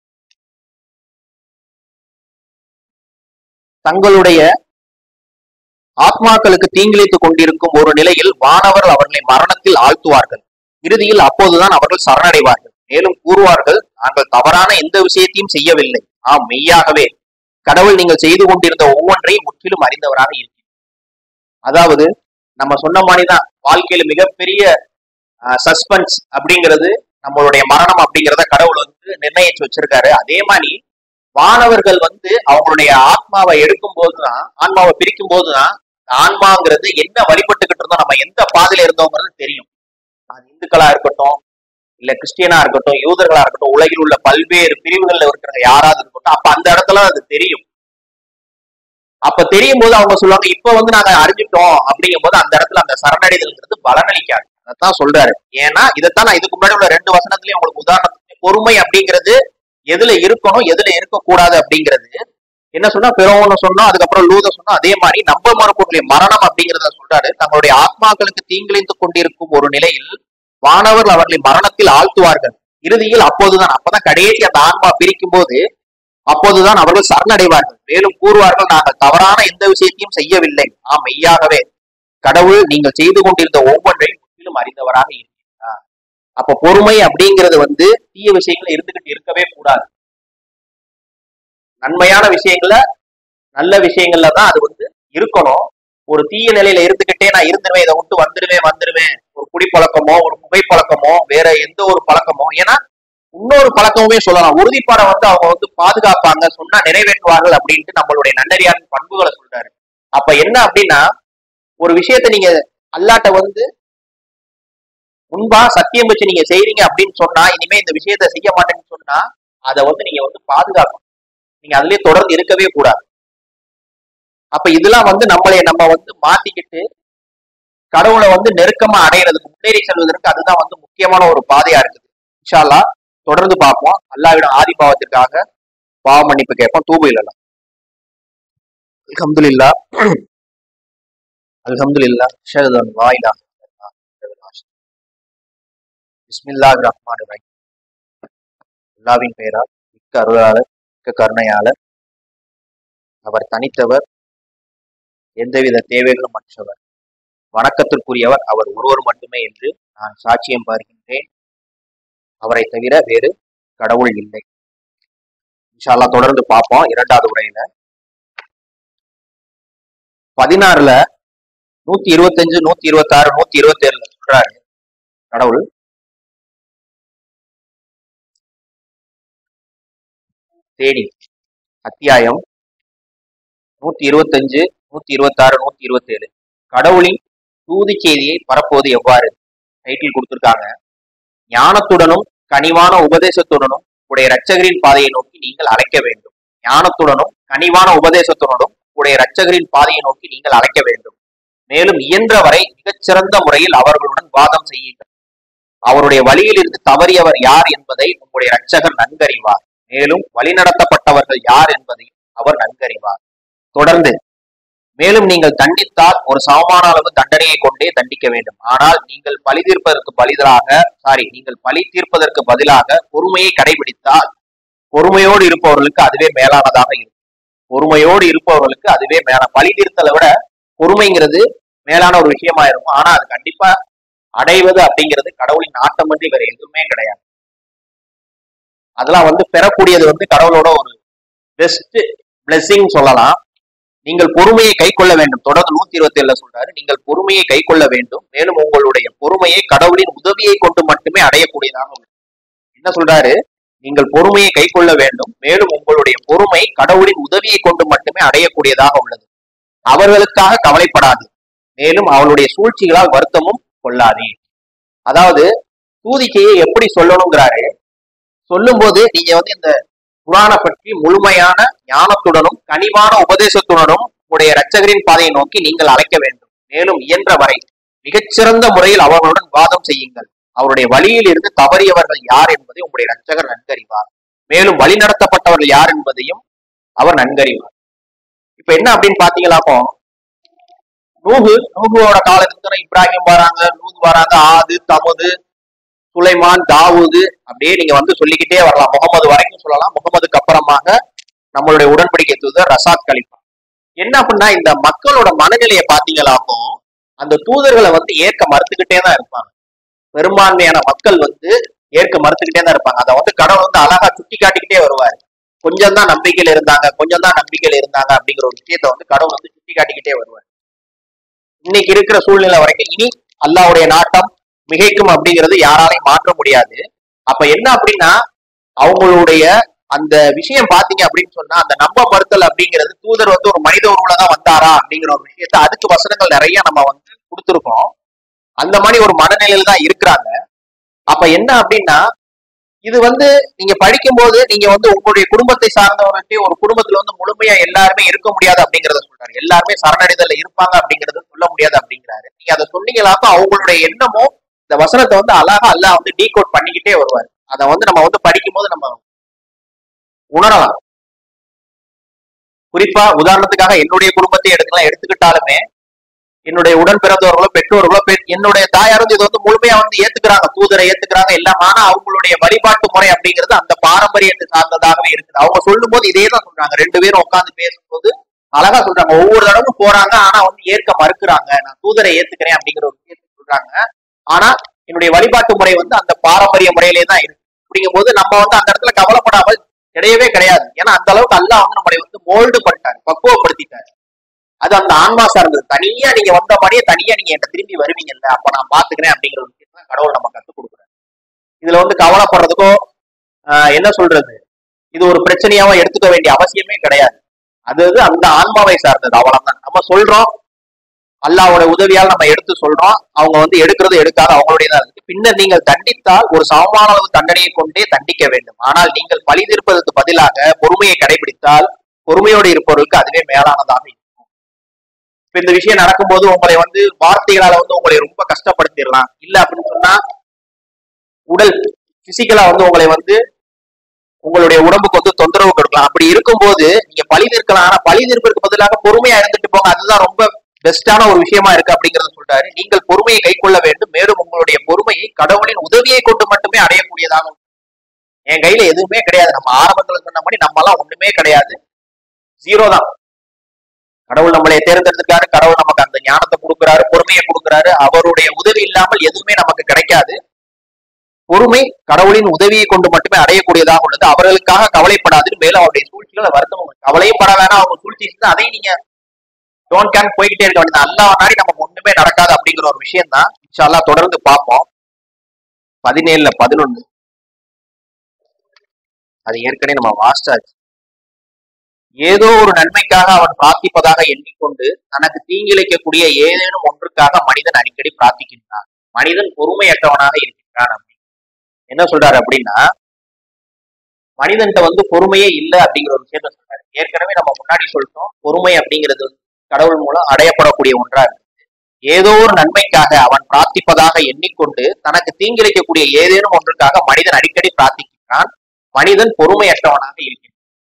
தங்களுடைய ஆத்மாக்களுக்கு தீங்கிழைத்துக் கொண்டிருக்கும் ஒரு நிலையில் வானவர்கள் அவர்களை மரணத்தில் ஆழ்த்துவார்கள் இறுதியில் அப்போதுதான் அவர்கள் சரணடைவார்கள் மேலும் கூறுவார்கள் நாங்கள் தவறான எந்த விஷயத்தையும் செய்யவில்லை ஆம் மெய்யாகவே கடவுள் நீங்கள் செய்து கொண்டிருந்த ஒவ்வொன்றையும் முற்றிலும் அறிந்தவராக இருக்கிறார் அதாவது நம்ம சொன்ன மாதிரிதான் வாழ்க்கையில மிகப்பெரிய சஸ்பென்ஸ் அப்படிங்கிறது நம்மளுடைய மரணம் அப்படிங்கிறத கடவுள் வந்து நிர்ணயிச்சு வச்சிருக்காரு அதே மாதிரி வானவர்கள் வந்து அவங்களுடைய ஆத்மாவை எடுக்கும் போதுதான் ஆன்மாவை பிரிக்கும் போதுதான் ஆன்மாங்கிறது என்ன வழிபட்டுக்கிட்டு இருந்தோம் நம்ம எந்த பாதையில இருந்தோங்கிறது தெரியும் அது இந்துக்களா இருக்கட்டும் இல்ல கிறிஸ்டியனா இருக்கட்டும் யூதர்களா இருக்கட்டும் உலகில் உள்ள பல்வேறு பிரிவுகள்ல இருக்கிற யாராவது இருக்கட்டும் அப்ப அந்த இடத்துல அது தெரியும் அப்ப தெரியும் போது அவங்க சொல்லுவாங்க இப்ப வந்து நாங்க அறிஞ்சிட்டோம் அப்படிங்கும் போது அந்த இடத்துல அந்த சரணடைதல்ங்கிறது பலனளிக்காது அதான் சொல்றாரு ஏன்னா இதைத்தான் நான் இதுக்கு முன்னாடி உள்ள ரெண்டு வசனத்திலயும் உங்களுக்கு உதாரணத்துக்கு பொறுமை அப்படிங்கிறது எதுல இருக்கணும் எதுல இருக்கக்கூடாது அப்படிங்கிறது என்ன சொன்னா பிறவன சொன்னோம் அதுக்கப்புறம் லூத சொன்னோம் அதே மாதிரி நம்ப மறுப்புடைய மரணம் அப்படிங்கிறத சொல்றாரு தங்களுடைய ஆத்மாக்களுக்கு தீங்கிழிந்து கொண்டிருக்கும் ஒரு நிலையில் வானவர்கள் அவர்களை மரணத்தில் ஆழ்த்துவார்கள் இறுதியில் அப்போதுதான் அப்பதான் கடைசி அந்த ஆன்மா பிரிக்கும் போது அப்போதுதான் அவர்கள் சரணடைவார்கள் மேலும் கூறுவார்கள் நாங்கள் தவறான எந்த விஷயத்தையும் செய்யவில்லை ஆம் மெய்யாகவே கடவுள் நீங்கள் செய்து கொண்டிருந்த ஒவ்வொன்றையும் முற்றிலும் அறிந்தவராக இருக்கிறார் அப்ப பொறுமை அப்படிங்கிறது வந்து தீய விஷயங்கள் இருந்துகிட்டு இருக்கவே கூடாது நன்மையான விஷயங்கள நல்ல விஷயங்கள்ல தான் அது வந்து இருக்கணும் ஒரு தீய நிலையில இருந்துகிட்டே நான் இருந்துருவேன் இதை விட்டு வந்துருவேன் வந்துருவேன் ஒரு குடிப்பழக்கமோ ஒரு புகைப்பழக்கமோ வேற எந்த ஒரு பழக்கமோ ஏன்னா இன்னொரு பழக்கமுமே சொல்லலாம் உறுதிப்பாடை வந்து அவங்க வந்து பாதுகாப்பாங்க சொன்னா நிறைவேற்றுவார்கள் அப்படின்ட்டு நம்மளுடைய நன்னறியான பண்புகளை சொல்றாரு அப்ப என்ன அப்படின்னா ஒரு விஷயத்த நீங்க அல்லாட்ட வந்து முன்பா சத்தியம் வச்சு நீங்க செய்றீங்க அப்படின்னு சொன்னா இனிமே இந்த விஷயத்த செய்ய மாட்டேன்னு சொன்னா அதை வந்து நீங்க வந்து பாதுகாக்கணும் நீங்க அதுலயே தொடர்ந்து இருக்கவே கூடாது அப்ப இதெல்லாம் வந்து நம்மளை நம்ம வந்து மாத்திக்கிட்டு கடவுளை வந்து நெருக்கமா அடையிறதுக்கு முன்னேறி செல்வதற்கு அதுதான் வந்து முக்கியமான ஒரு பாதையா இருக்குது இன்ஷால்லா தொடர்ந்து பார்ப்போம் அல்லாவிடம் ஆதி பாவத்திற்காக பாவ மன்னிப்பு கேட்போம் தூபு இல்லலாம் அல்ஹம்துலில்லா அல்ஹம்துலில்லா ஷஹதன் வாயிலா பிஸ்மில்லாஹ் ரஹ்மான் ரஹீம் அல்லாவின் பெயரால் மிக்க அருளாளர் மிக்க கருணையாளர் அவர் தனித்தவர் எந்தவித தேவைகளும் மற்றவர் வணக்கத்திற்குரியவர் அவர் ஒருவர் மட்டுமே என்று நான் சாட்சியம் பார்க்கின்றேன் அவரை தவிர வேறு கடவுள் இல்லை இன்ஷால்லா தொடர்ந்து பார்ப்போம் இரண்டாவது உரையில பதினாறுல நூத்தி இருபத்தஞ்சு நூத்தி இருபத்தி ஆறு நூத்தி இருபத்தி ஏழுல சொல்றாரு கடவுள் தேடி அத்தியாயம் நூத்தி இருபத்தஞ்சு நூத்தி இருபத்தி ஆறு நூத்தி இருபத்தி ஏழு கடவுளின் தூதி செய்தியை பரப்புவது எவ்வாறு டைட்டில் கொடுத்திருக்காங்க ஞானத்துடனும் கனிவான உபதேசத்துடனும் உடைய இரட்சகரின் பாதையை நோக்கி நீங்கள் அழைக்க வேண்டும் ஞானத்துடனும் கனிவான உபதேசத்துடனும் உடைய இரட்சகரின் பாதையை நோக்கி நீங்கள் அழைக்க வேண்டும் மேலும் இயன்றவரை மிகச்சிறந்த முறையில் அவர்களுடன் வாதம் செய்யுங்கள் அவருடைய வழியில் இருந்து தவறியவர் யார் என்பதை உங்களுடைய இரட்சகர் நன்கறிவார் மேலும் வழிநடத்தப்பட்டவர்கள் யார் என்பதையும் அவர் நன்கறிவார் தொடர்ந்து மேலும் நீங்கள் தண்டித்தால் ஒரு சமமான அளவு தண்டனையை கொண்டே தண்டிக்க வேண்டும் ஆனால் நீங்கள் பழி தீர்ப்பதற்கு பதிலாக சாரி நீங்கள் பழி தீர்ப்பதற்கு பதிலாக பொறுமையை கடைபிடித்தால் பொறுமையோடு இருப்பவர்களுக்கு அதுவே மேலானதாக இருக்கும் பொறுமையோடு இருப்பவர்களுக்கு அதுவே மேல பழி தீர்த்தலை விட பொறுமைங்கிறது மேலான ஒரு விஷயமா இருக்கும் ஆனா அது கண்டிப்பா அடைவது அப்படிங்கிறது கடவுளின் நாட்டமன்றி வேற எதுவுமே கிடையாது அதெல்லாம் வந்து பெறக்கூடியது வந்து கடவுளோட ஒரு பெஸ்ட் பிளெஸிங் சொல்லலாம் நீங்கள் பொறுமையை கை கொள்ள வேண்டும் தொடர்ந்து நூத்தி இருபத்தி ஏழுல சொல்றாரு நீங்கள் பொறுமையை கை கொள்ள வேண்டும் மேலும் உங்களுடைய பொறுமையை கடவுளின் உதவியை கொண்டு மட்டுமே அடையக்கூடியதாக உள்ளது என்ன சொல்றாரு நீங்கள் பொறுமையை கை கொள்ள வேண்டும் மேலும் உங்களுடைய பொறுமை கடவுளின் உதவியை கொண்டு மட்டுமே அடையக்கூடியதாக உள்ளது அவர்களுக்காக கவலைப்படாது மேலும் அவளுடைய சூழ்ச்சிகளால் வருத்தமும் கொள்ளாதே அதாவது தூதிக்கையை எப்படி சொல்லணுங்கிறாரு சொல்லும்போது நீங்க வந்து இந்த குரானை பற்றி முழுமையான ஞானத்துடனும் கனிவான உபதேசத்துடனும் உடைய இரட்சகரின் பாதையை நோக்கி நீங்கள் அழைக்க வேண்டும் மேலும் இயன்ற வரை மிகச்சிறந்த முறையில் அவர்களுடன் வாதம் செய்யுங்கள் அவருடைய வழியில் இருந்து தவறியவர்கள் யார் என்பதை உங்களுடைய இரட்சகர் நன்கறிவார் மேலும் வழிநடத்தப்பட்டவர்கள் யார் என்பதையும் அவர் நன்கறிவார் இப்ப என்ன அப்படின்னு பாத்தீங்களாப்போ நூகு நூகுவோட காலத்துக்கு இப்ராஹிம் வராங்க நூகு வராங்க ஆது தமுது சுலைமான் தாவூது அப்படியே நீங்க வந்து சொல்லிக்கிட்டே வரலாம் முகமது வரைக்கும் சொல்லலாம் முகமதுக்கு அப்புறமாக நம்மளுடைய உடன்படிக்கை தூதர் ரசாத் கலிஃபா என்ன அப்படின்னா இந்த மக்களோட மனநிலையை பாத்தீங்களாப்போ அந்த தூதர்களை வந்து ஏற்க மறுத்துக்கிட்டே தான் இருப்பாங்க பெரும்பான்மையான மக்கள் வந்து ஏற்க மறுத்துக்கிட்டே தான் இருப்பாங்க அதை வந்து கடவுள் வந்து அழகா சுட்டி காட்டிக்கிட்டே வருவாரு கொஞ்சம் தான் நம்பிக்கையில இருந்தாங்க கொஞ்சம் தான் நம்பிக்கையில இருந்தாங்க அப்படிங்கிற ஒரு விஷயத்த வந்து கடவுள் வந்து சுட்டி காட்டிக்கிட்டே வருவார் இன்னைக்கு இருக்கிற சூழ்நிலை வரைக்கும் இனி அல்லாவுடைய நாட்டம் மிகைக்கும் அப்படிங்கிறது யாராலையும் மாற்ற முடியாது அப்ப என்ன அப்படின்னா அவங்களுடைய அந்த விஷயம் பாத்தீங்க அப்படின்னு சொன்னா அந்த நம்ப மறுத்தல் அப்படிங்கிறது தூதர் வந்து ஒரு மனித உருவுல தான் வந்தாரா அப்படிங்கிற ஒரு விஷயத்த அதுக்கு வசனங்கள் நிறைய நம்ம வந்து கொடுத்துருக்கோம் அந்த மாதிரி ஒரு மனநிலையில தான் இருக்கிறாங்க அப்ப என்ன அப்படின்னா இது வந்து நீங்க படிக்கும்போது நீங்க வந்து உங்களுடைய குடும்பத்தை சார்ந்தவர்கிட்ட ஒரு குடும்பத்துல வந்து முழுமையா எல்லாருமே இருக்க முடியாது அப்படிங்கறத சொல்றாரு எல்லாருமே சரணடைதல்ல இருப்பாங்க அப்படிங்கறத சொல்ல முடியாது அப்படிங்கிறாரு நீங்க அதை சொன்னீங்களாப்ப அவங்களுடைய எண்ணமோ இந்த வசனத்தை வந்து அழகா அல்லாஹ் வந்து டீகோட் பண்ணிக்கிட்டே வருவார் அதை வந்து நம்ம வந்து படிக்கும்போது நம்ம உணரலாம் குறிப்பா உதாரணத்துக்காக என்னுடைய குடும்பத்தை எடுக்கலாம் எடுத்துக்கிட்டாலுமே என்னுடைய உடன் பிறந்தவர்களோ பெற்றோர்களோ பெ- என்னுடைய தாயார் வந்து இதை வந்து முழுமையா வந்து ஏத்துக்கிறாங்க தூதரை ஏத்துக்கிறாங்க எல்லாம் ஆனா அவங்களுடைய வழிபாட்டு முறை அப்படிங்கிறது அந்த பாரம்பரியத்தை சார்ந்ததாகவே இருக்குது அவங்க சொல்லும் போது இதே தான் சொல்றாங்க ரெண்டு பேரும் உட்கார்ந்து பேசும்போது அழகா சொல்றாங்க ஒவ்வொரு தடவும் போறாங்க ஆனா வந்து ஏற்க மறுக்கிறாங்க நான் தூதரை ஏத்துக்கிறேன் அப்படிங்கிற ஒரு விஷயத்தை சொல்றாங்க ஆனா என்னுடைய வழிபாட்டு முறை வந்து அந்த பாரம்பரிய முறையிலே தான் இருக்கு அப்படிங்கும்போது நம்ம வந்து அந்த இடத்துல கவலைப்படாமல் கிடையவே கிடையாது ஏன்னா அந்த அளவுக்கு அல்லாஹ் வந்து நம்மளை வந்து மோல்டு பண்ணிட்டாரு பக்குவப்படுத்திட்டாரு அது அந்த ஆன்மா சார்ந்தது தனியா நீங்க வந்த மாதிரியே தனியா நீங்க என்கிட்ட திரும்பி வருவீங்கல்ல அப்ப நான் பாத்துக்கிறேன் அப்படிங்கிற ஒரு விஷயத்தை கடவுள் நம்ம கத்துக் கொடுக்குறாரு இதுல வந்து கவலைப்படுறதுக்கோ ஆஹ் என்ன சொல்றது இது ஒரு பிரச்சனையாவோ எடுத்துக்க வேண்டிய அவசியமே கிடையாது அது அது அந்த ஆன்மாவை சார்ந்தது அவ்வளவுதான் நம்ம சொல்றோம் அல்லாவோட உதவியால் நம்ம எடுத்து சொல்றோம் அவங்க வந்து எடுக்கிறது எடுக்காத அவங்களுடையதான் இருக்கு பின்னர் நீங்கள் தண்டித்தால் ஒரு சமமான அளவு தண்டனையை கொண்டே தண்டிக்க வேண்டும் ஆனால் நீங்கள் பழி தீர்ப்பதற்கு பதிலாக பொறுமையை கடைபிடித்தால் பொறுமையோடு இருப்பவர்களுக்கு அதுவே மேலானதாக இருக்கும் இப்ப இந்த விஷயம் நடக்கும்போது உங்களை வந்து வார்த்தைகளால வந்து உங்களை ரொம்ப கஷ்டப்படுத்திடலாம் இல்ல அப்படின்னு சொன்னா உடல் பிசிக்கலா வந்து உங்களை வந்து உங்களுடைய உடம்புக்கு வந்து தொந்தரவு கொடுக்கலாம் அப்படி இருக்கும்போது நீங்க பழி தீர்க்கலாம் ஆனா பழி தீர்ப்பதற்கு பதிலாக பொறுமையா இருந்துட்டு போங்க அதுதான் ரொம்ப பெஸ்டான ஒரு விஷயமா இருக்கு அப்படிங்கறத சொல்றாரு நீங்கள் பொறுமையை கைக்கொள்ள வேண்டும் மேலும் உங்களுடைய பொறுமையை கடவுளின் உதவியை கொண்டு மட்டுமே அடையக்கூடியதாக இருக்கும். என் கையில எதுவுமே கிடையாது நம்ம ஆரம்பத்துல சொன்ன மாதிரி நம்ம எல்லாம் ஒண்ணுமே கிடையாது ஜீரோ தான் கடவுள் நம்மளை தேர்ந்தெடுத்திருக்காரு கடவுள் நமக்கு அந்த ஞானத்தை கொடுக்குறாரு பொறுமையை கொடுக்குறாரு அவருடைய உதவி இல்லாமல் எதுவுமே நமக்கு கிடைக்காது பொறுமை கடவுளின் உதவியை கொண்டு மட்டுமே அடையக்கூடியதாக உள்ளது அவர்களுக்காக கவலைப்படாது மேலும் அவருடைய சூழ்ச்சிகளை வருத்தம் உங்களுக்கு. கவலையும் பட வேணாம் அவங்க சூழ்ச்சி செஞ்சு அதையும் நீங்க டோன் கேன் போய்கிட்டே இருக்க வேண்டியது அல்லாஹ் நாடி நமக்கு ஒண்ணுமே நடக்காது அப்படிங்கிற ஒரு விஷயம் தான் இன்ஷால்லா தொடர்ந்து பார்ப்போம் பதினேழுல பதினொன்னு அது ஏற்கனவே நம்ம வாஸ்டாச்சு ஏதோ ஒரு நன்மைக்காக அவன் பிரார்த்திப்பதாக எண்ணிக்கொண்டு தனக்கு தீங்கிழைக்கக்கூடிய ஏதேனும் ஒன்றுக்காக மனிதன் அடிக்கடி பிரார்த்திக்கின்றான் மனிதன் பொறுமையற்றவனாக இருக்கின்றான் அப்படின்னு என்ன சொல்றாரு அப்படின்னா மனிதன்ட்ட வந்து பொறுமையே இல்லை அப்படிங்கிற ஒரு விஷயத்த சொல்றாரு ஏற்கனவே நம்ம முன்னாடி சொல்லிட்டோம் பொறுமை அப்படிங்கிறது வந்து கடவுள் மூலம் அடையப்படக்கூடிய ஒன்றா இருக்கு ஏதோ ஒரு நன்மைக்காக அவன் பிரார்த்திப்பதாக எண்ணிக்கொண்டு தனக்கு தீங்கிழைக்கக்கூடிய ஏதேனும் ஒன்றுக்காக மனிதன் அடிக்கடி பிரார்த்திக்கின்றான் மனிதன் பொறுமையற்றவனாக இருக்கின்றான்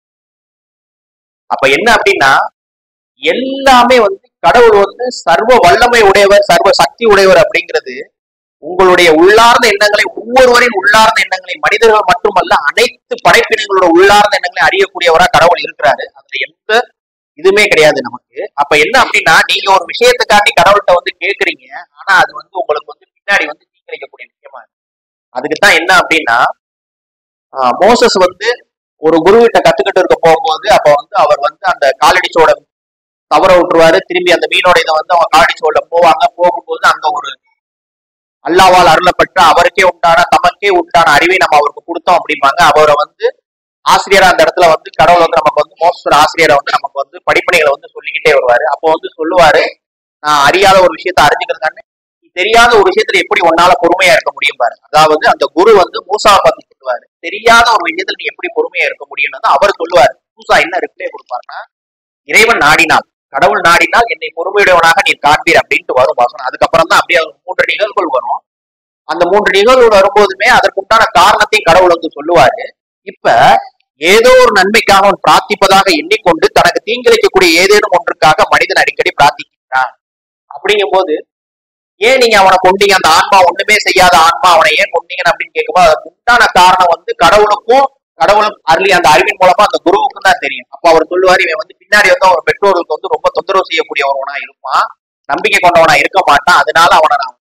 அப்ப என்ன அப்படின்னா எல்லாமே வந்து கடவுள் வந்து சர்வ வல்லமை உடையவர் சர்வ சக்தி உடையவர் அப்படிங்கிறது உங்களுடைய உள்ளார்ந்த எண்ணங்களை ஒவ்வொருவரின் உள்ளார்ந்த எண்ணங்களை மனிதர்கள் மட்டுமல்ல அனைத்து படைப்பினங்களோட உள்ளார்ந்த எண்ணங்களை அறியக்கூடியவரா கடவுள் இருக்கிறாரு அதுல எந்த இதுவுமே கிடையாது நமக்கு அப்ப என்ன அப்படின்னா நீங்க ஒரு விஷயத்துக்காண்டி கடவுள்கிட்ட வந்து கேக்குறீங்க ஆனா அது வந்து உங்களுக்கு வந்து பின்னாடி வந்து தீங்கிழைக்கக்கூடிய விஷயமா இருக்கு அதுக்கு தான் என்ன அப்படின்னா ஆஹ் மோசஸ் வந்து ஒரு குருவிட்ட கத்துக்கிட்டு இருக்க போகும்போது அப்ப வந்து அவர் வந்து அந்த காலடி சோட தவற விட்டுருவாரு திரும்பி அந்த மீனோட இதை வந்து அவங்க காலடி சோட போவாங்க போகும்போது அங்க ஒரு அல்லாவால் அருளப்பட்ட அவருக்கே உண்டான தமக்கே உண்டான அறிவை நம்ம அவருக்கு கொடுத்தோம் அப்படிம்பாங்க அவரை வந்து ஆசிரியரா அந்த இடத்துல வந்து கடவுள் வந்து நமக்கு வந்து மோசோட ஆசிரியரை வந்து நமக்கு வந்து படிப்பனைகளை வந்து சொல்லிக்கிட்டே வருவாரு அப்போ வந்து சொல்லுவாரு நான் அறியாத ஒரு விஷயத்த அறிஞ்சுக்கிறதுக்கான தெரியாத ஒரு விஷயத்துல எப்படி உன்னால பொறுமையா இருக்க முடியும் பாரு அதாவது அந்த குரு வந்து மூசாவை பார்த்து சொல்லுவாரு தெரியாத ஒரு விஷயத்துல நீ எப்படி பொறுமையா இருக்க முடியும்னு அவர் சொல்லுவாரு மூசா என்ன ரிப்ளை கொடுப்பாருன்னா இறைவன் நாடினாள் கடவுள் நாடினால் என்னை பொறுமையுடையவனாக நீ காண்பீர் அப்படின்ட்டு வரும் வாசனம் அதுக்கப்புறம் தான் அப்படியே ஒரு மூன்று நிகழ்வுகள் வரும் அந்த மூன்று நிகழ்வுகள் வரும்போதுமே அதற்குண்டான காரணத்தையும் கடவுள் வந்து சொல்லுவாரு இப்ப ஏதோ ஒரு நன்மைக்காக அவன் பிரார்த்திப்பதாக எண்ணிக்கொண்டு தனக்கு தீங்கிழைக்கக்கூடிய ஏதேனும் ஒன்றுக்காக மனிதன் அடிக்கடி பிரார்த்திக்கிறான் அப்படிங்கும்போது ஏன் நீங்க அவனை கொண்டீங்க அந்த ஆன்மா ஒண்ணுமே செய்யாத ஆன்மா அவனை ஏன் கொண்டீங்கன்னு அப்படின்னு கேட்கும்போது அதுக்கு உண்டான காரணம் வந்து கடவுளுக்கும் கடவுளும் அருளி அந்த அறிவின் மூலமா அந்த குருவுக்கும் தான் தெரியும் அப்ப அவர் சொல்லுவார் இவன் வந்து பின்னாடி வந்து அவர் பெற்றோருக்கு வந்து ரொம்ப தொந்தரவு செய்யக்கூடியவனா இருப்பான் நம்பிக்கை கொண்டவனா இருக்க மாட்டான் அதனால அவனை நான் வந்து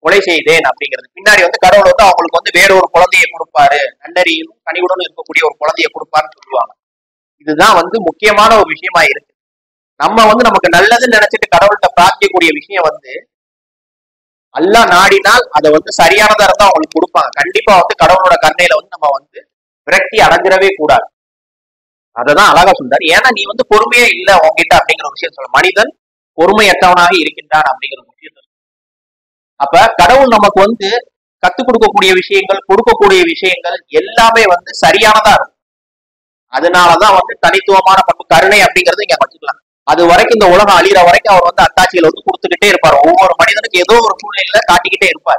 கொலை செய்தேன் அப்படிங்கிறது பின்னாடி வந்து கடவுள் வந்து அவங்களுக்கு வந்து வேற ஒரு குழந்தையை கொடுப்பாரு நன்னறியும் கனிவுடன் இருக்கக்கூடிய ஒரு குழந்தையை கொடுப்பாருன்னு சொல்லுவாங்க இதுதான் வந்து முக்கியமான ஒரு விஷயமா இருக்கு நம்ம வந்து நமக்கு நல்லதுன்னு நினைச்சிட்டு கடவுள்கிட்ட பிரார்த்திக்கக்கூடிய விஷயம் வந்து அல்லாஹ் நாடினால் அதை வந்து சரியானதா இருந்தா அவங்களுக்கு கொடுப்பாங்க கண்டிப்பா வந்து கடவுளோட கண்ணையில வந்து நம்ம வந்து விரக்தி அடைஞ்சிடவே கூடாது அததான் அழகா சொல்றாரு ஏன்னா நீ வந்து பொறுமையே இல்ல உன்கிட்ட அப்படிங்கிற ஒரு விஷயம் சொல்ல மனிதன் பொறுமையற்றவனாக இருக்கின்றான் அப்படிங்கிற ஒரு விஷயத்த சொல்றாரு. அப்ப கடவுள் நமக்கு வந்து கத்துக் கொடுக்கக்கூடிய விஷயங்கள் கொடுக்கக்கூடிய விஷயங்கள் எல்லாமே வந்து சரியானதா இருக்கும் அதனாலதான் வந்து தனித்துவமான பண்பு கருணை அப்படிங்கறது இங்க வச்சுக்கலாம் அது வரைக்கும் இந்த உலகம் அழிகிற வரைக்கும் அவர் வந்து அத்தாட்சிகள் வந்து கொடுத்துக்கிட்டே இருப்பார் ஒவ்வொரு மனிதனுக்கு ஏதோ ஒரு சூழ்நிலையில காட்டிக்கிட்டே இருப்பார்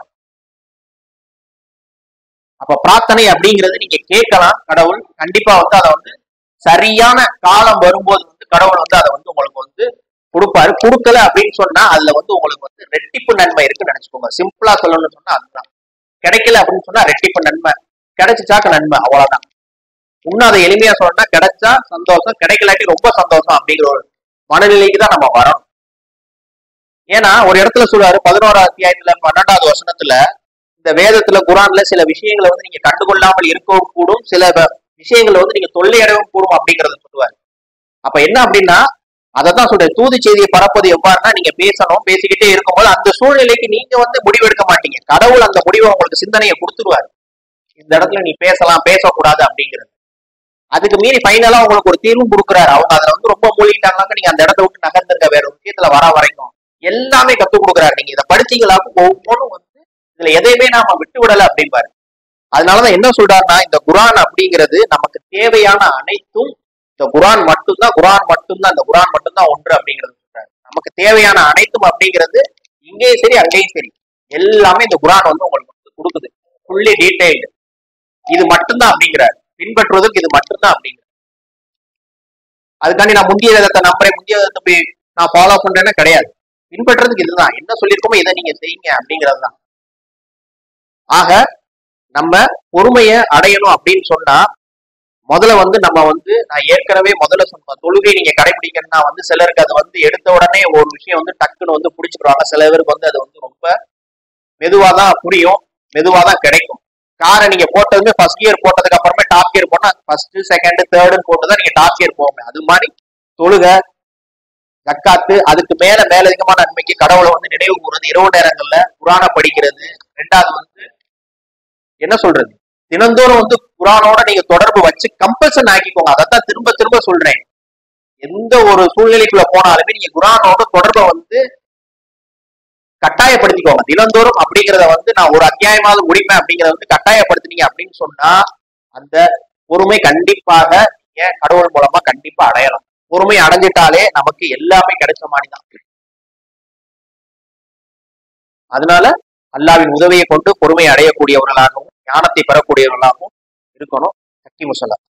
அப்ப பிரார்த்தனை அப்படிங்கிறது நீங்க கேட்கலாம் கடவுள் கண்டிப்பா வந்து அதை வந்து சரியான காலம் வரும்போது வந்து கடவுள் வந்து அதை வந்து உங்களுக்கு வந்து கொடுப்பாரு கொடுக்கல அப்படின்னு சொன்னா அதுல வந்து உங்களுக்கு வந்து ரெட்டிப்பு நன்மை இருக்குன்னு நினைச்சுக்கோங்க சிம்பிளா சொல்லணும்னு சொன்னா அதுதான் கிடைக்கல அப்படின்னு சொன்னா ரெட்டிப்பு நன்மை கிடைச்சிச்சாக்க நன்மை அவ்வளவுதான் இன்னும் அதை எளிமையா சொல்லணும்னா கிடைச்சா சந்தோஷம் கிடைக்கலாட்டி ரொம்ப சந்தோஷம் அப்படிங்கிற ஒரு மனநிலைக்கு தான் நம்ம வரணும் ஏன்னா ஒரு இடத்துல சொல்றாரு பதினோராம் அத்தியாயத்துல பன்னெண்டாவது வசனத்துல இந்த வேதத்துல குரான்ல சில விஷயங்களை வந்து நீங்க கண்டுகொள்ளாமல் இருக்கவும் கூடும் சில வ- விஷயங்களை வந்து நீங்க தொல்லையடையவும் கூடும் அப்படிங்கறத சொல்லுவாரு அப்ப என்ன அப்படின்னா அதத்தான் சொல்றேன் தூது செய்தியை பரப்பது எவ்வாறுனா நீங்க பேசணும் பேசிக்கிட்டே இருக்கும்போது அந்த சூழ்நிலைக்கு நீங்க வந்து முடிவெடுக்க மாட்டீங்க கடவுள் அந்த முடிவை உங்களுக்கு சிந்தனையை கொடுத்துருவாரு இந்த இடத்துல நீ பேசலாம் பேசக்கூடாது அப்படிங்கிறது அதுக்கு மீறி ஃபைனலா உங்களுக்கு ஒரு தீர்வும் கொடுக்குறாரு அவங்க அதுல வந்து ரொம்ப மூழ்கிட்டாங்கனாக்க நீங்க அந்த இடத்த விட்டு நகர்ந்துருக்க வேற ஒரு விஷயத்துல வர வரைக்கும் எல்லாமே கத்துக் கொடுக்குறாரு நீங்க இதை படிச்சீங்களா ஒவ்வொன்றும் வந்து இதுல எதையுமே நாம விட்டு விடல அப்படிம்பாரு அதனாலதான் என்ன சொல்றாருன்னா இந்த குரான் அப்படிங்கிறது நமக்கு தேவையான அனைத்தும் இந்த குரான் மட்டும்தான் குரான் மட்டும்தான் இந்த குரான் மட்டும்தான் ஒன்று அப்படிங்கிறது சொல்றாரு நமக்கு தேவையான அனைத்தும் அப்படிங்கிறது இங்கேயும் சரி அங்கேயும் சரி எல்லாமே இந்த குரான் வந்து உங்களுக்கு வந்து கொடுக்குது ஃபுல்லி டீடைல்டு இது மட்டும்தான் அப்படிங்கிறார் பின்பற்றுவதற்கு இது மட்டும்தான் அப்படிங்கிறார் அதுக்காண்டி நான் முந்திய விதத்தை நம்புறேன் முந்திய விதத்தை போய் நான் ஃபாலோ பண்றேன்னா கிடையாது பின்பற்றுறதுக்கு இதுதான் என்ன சொல்லியிருக்கோமோ இதை நீங்க செய்யுங்க அப்படிங்கிறது தான் ஆக நம்ம பொறுமையை அடையணும் அப்படின்னு சொன்னா முதல்ல வந்து நம்ம வந்து நான் ஏற்கனவே முதல்ல சொன்ன தொழுகை நீங்க கடைபிடிக்கணும்னா வந்து சிலருக்கு அது வந்து எடுத்த உடனே ஒரு விஷயம் வந்து டக்குன்னு வந்து பிடிச்சிடுவாங்க சில பேருக்கு வந்து அது வந்து ரொம்ப மெதுவா தான் புரியும் மெதுவா தான் கிடைக்கும் காரை நீங்க போட்டதுமே ஃபர்ஸ்ட் கியர் போட்டதுக்கு அப்புறமே டாப் கியர் போனா ஃபர்ஸ்ட் செகண்ட் தேர்டுன்னு போட்டு தான் நீங்க டாப் கியர் போங்க அது மாதிரி தொழுக ஜக்காத்து அதுக்கு மேல மேலதிகமான நன்மைக்கு கடவுளை வந்து நினைவு கூறுறது இரவு நேரங்கள்ல குரானை படிக்கிறது ரெண்டாவது வந்து என்ன சொல்றது தினந்தோறும் வந்து குரானோட நீங்க தொடர்பு வச்சு கம்பல்சன் ஆக்கிக்கோங்க அதைத்தான் திரும்ப திரும்ப சொல்றேன் எந்த ஒரு சூழ்நிலைக்குள்ள போனாலுமே நீங்க குரானோட தொடர்பை வந்து கட்டாயப்படுத்திக்கோங்க தினந்தோறும் அப்படிங்கிறத வந்து நான் ஒரு அத்தியாயமாவது முடிப்பேன் அப்படிங்கறத வந்து கட்டாயப்படுத்தினீங்க அப்படின்னு சொன்னா அந்த பொறுமை கண்டிப்பாக நீங்க கடவுள் மூலமா கண்டிப்பா அடையலாம் பொறுமை அடைஞ்சிட்டாலே நமக்கு எல்லாமே கிடைச்ச மாதிரி தான் அதனால அல்லாவின் உதவியை கொண்டு பொறுமை அடையக்கூடியவர்களாகவும் ஞானத்தை பெறக்கூடியவர்களாகவும் இருக்கணும் சக்தி முசலா